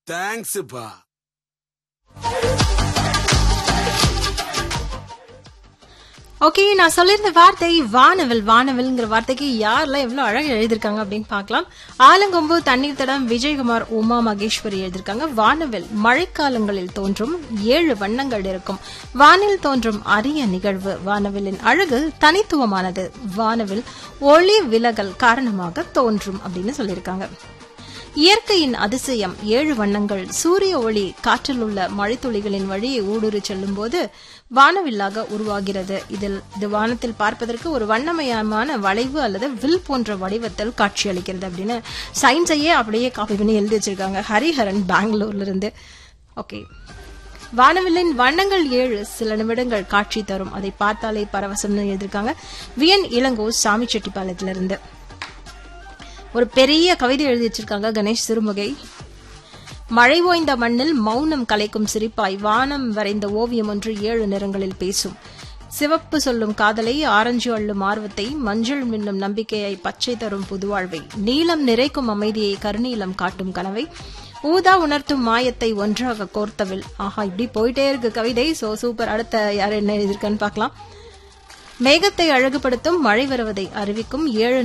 தேங்க்ஸ்ப்பா okay நான் சொல்லியிருந்த வார்த்தை வானவில் வானவில்ங்கிற வார்த்தைக்கு யாரெல்லாம் எவ்வளவு அழகா எழுதியிருக்காங்க அப்படின்னு பார்க்கலாம் ஆலங்கொம்பு தண்ணீர் தடம் விஜயகுமார் உமா மகேஸ்வரி எழுதியிருக்காங்க வானவில் மழைக்காலங்களில் தோன்றும் ஏழு வண்ணங்கள் இருக்கும் வானில் தோன்றும் அரிய நிகழ்வு வானவிலின் அழகு தனித்துவமானது வானவில் ஒளி விலகல் காரணமாக தோன்றும் அப்படின்னு சொல்லியிருக்காங்க இயற்கையின் அதிசயம் ஏழு வண்ணங்கள் சூரிய ஒளி காற்றில் உள்ள மழைத்துளிகளின் வழியே ஊடுருவி செல்லும் போது வானவில்லாக உருவாகிறது இதில் இது வானத்தில் பார்ப்பதற்கு ஒரு வண்ணமயமான வளைவு அல்லது வில் போன்ற வடிவத்தில் காட்சியளிக்கிறது அப்படின்னு சயின்ஸையே அப்படியே காப்பி பண்ணி எழுதி வச்சிருக்காங்க ஹரிஹரன் பெங்களூர்ல இருந்து ஓகே வானவில்லின் வண்ணங்கள் ஏழு சில நிமிடங்கள் காட்சி தரும் அதை பார்த்தாலே பரவசம்னு எழுதியிருக்காங்க வியன் இளங்கோ சாமி செட்டிப்பாளையத்திலிருந்து ஒரு பெரிய கவிதை எழுதி வச்சிருக்காங்க கணேஷ் சிறுமுகை மழை ஓய்ந்த மண்ணில் மௌனம் கலைக்கும் சிரிப்பாய் வானம் வரைந்த ஓவியம் ஒன்று ஏழு நிறங்களில் பேசும் சிவப்பு சொல்லும் காதலை ஆரஞ்சு அள்ளும் ஆர்வத்தை மஞ்சள் மின்னும் நம்பிக்கையை பச்சை தரும் புதுவாழ்வை நீலம் நிறைக்கும் அமைதியை கருநீலம் காட்டும் கனவை ஊதா உணர்த்தும் மாயத்தை ஒன்றாக கோர்த்தவில் ஆஹா இப்படி போயிட்டே இருக்கு கவிதை சோ சூப்பர் அடுத்த யார் என்ன எழுதியிருக்கான்னு பார்க்கலாம் மேகத்தை அழகுபடுத்தும் மழை வருவதை அறிவிக்கும் ஏழு